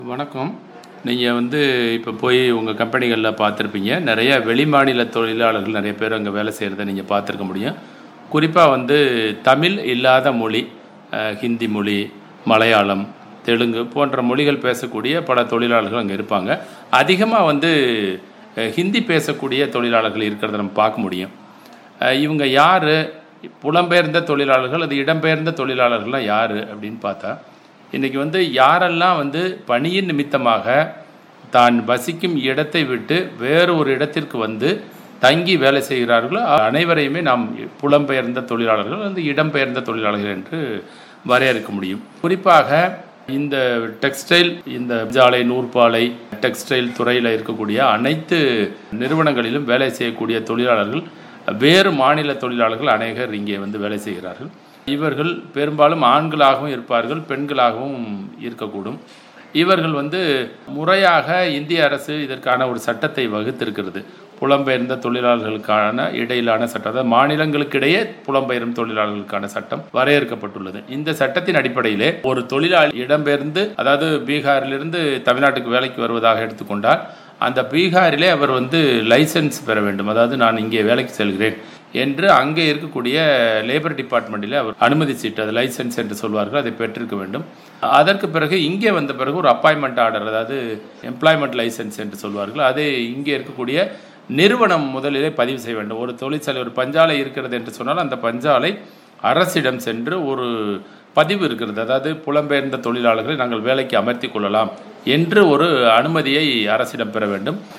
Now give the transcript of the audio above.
வணக்கம் நீங்கள் வந்து இப்போ போய் உங்கள் கம்பெனிகளில் பார்த்துருப்பீங்க நிறைய வெளிமாநில தொழிலாளர்கள் நிறைய பேர் அங்கே வேலை செய்கிறத நீங்கள் பார்த்துருக்க முடியும் குறிப்பாக வந்து தமிழ் இல்லாத மொழி அஹ், ஹிந்தி மொழி மலையாளம் தெலுங்கு போன்ற மொழிகள் பேசக்கூடிய பல தொழிலாளர்கள் அங்கே இருப்பாங்க அதிகமாக வந்து அஹ், ஹிந்தி பேசக்கூடிய தொழிலாளர்கள் இருக்கிறத நம்ம பார்க்க முடியும் அஹ், இவங்க யார் புலம்பெயர்ந்த தொழிலாளர்கள் அது இடம்பெயர்ந்த தொழிலாளர்கள்லாம் யார் அப்படின்னு பார்த்தா இன்றைக்கி வந்து யாரெல்லாம் வந்து பணியின் நிமித்தமாக தான் வசிக்கும் இடத்தை விட்டு வேறு ஒரு இடத்திற்கு வந்து தங்கி வேலை செய்கிறார்களோ அனைவரையுமே நாம் புலம்பெயர்ந்த தொழிலாளர்கள் வந்து இடம்பெயர்ந்த தொழிலாளர்கள் என்று வரையறுக்க முடியும் குறிப்பாக இந்த டெக்ஸ்டைல் இந்த ஜாலை நூற்பாலை டெக்ஸ்டைல் துறையில் இருக்கக்கூடிய அனைத்து நிறுவனங்களிலும் வேலை செய்யக்கூடிய தொழிலாளர்கள் வேறு மாநில தொழிலாளர்கள் அநேகர் இங்கே வந்து வேலை செய்கிறார்கள் இவர்கள் பெரும்பாலும் ஆண்களாகவும் இருப்பார்கள் பெண்களாகவும் இருக்கக்கூடும் இவர்கள் வந்து முறையாக இந்திய அரசு இதற்கான ஒரு சட்டத்தை வகுத்திருக்கிறது புலம்பெயர்ந்த தொழிலாளர்களுக்கான இடையிலான சட்டம் அதாவது மாநிலங்களுக்கிடையே புலம்பெயரும் தொழிலாளர்களுக்கான சட்டம் வரையறுக்கப்பட்டுள்ளது இந்த சட்டத்தின் அடிப்படையிலே ஒரு தொழிலாளி இடம்பெயர்ந்து அதாவது பீகாரிலிருந்து தமிழ்நாட்டுக்கு வேலைக்கு வருவதாக எடுத்துக்கொண்டால் அந்த பீகாரிலே அவர் வந்து லைசென்ஸ் பெற வேண்டும் அதாவது நான் இங்கே வேலைக்கு செல்கிறேன் என்று அங்கே இருக்கக்கூடிய லேபர் டிபார்ட்மெண்ட்டில் அவர் அனுமதி சீட்டு அது லைசென்ஸ் என்று சொல்வார்கள் அதை பெற்றிருக்க வேண்டும் அதற்கு பிறகு இங்கே வந்த பிறகு ஒரு அப்பாயின்மெண்ட் ஆர்டர் அதாவது எம்ப்ளாய்மெண்ட் லைசென்ஸ் என்று சொல்வார்கள் அது இங்கே இருக்கக்கூடிய நிறுவனம் முதலிலே பதிவு செய்ய வேண்டும் ஒரு தொழிற்சாலை ஒரு பஞ்சாலை இருக்கிறது என்று சொன்னால் அந்த பஞ்சாலை அரசிடம் சென்று ஒரு பதிவு இருக்கிறது அதாவது புலம்பெயர்ந்த தொழிலாளர்களை நாங்கள் வேலைக்கு அமர்த்தி கொள்ளலாம் என்று ஒரு அனுமதியை அரசிடம் பெற வேண்டும்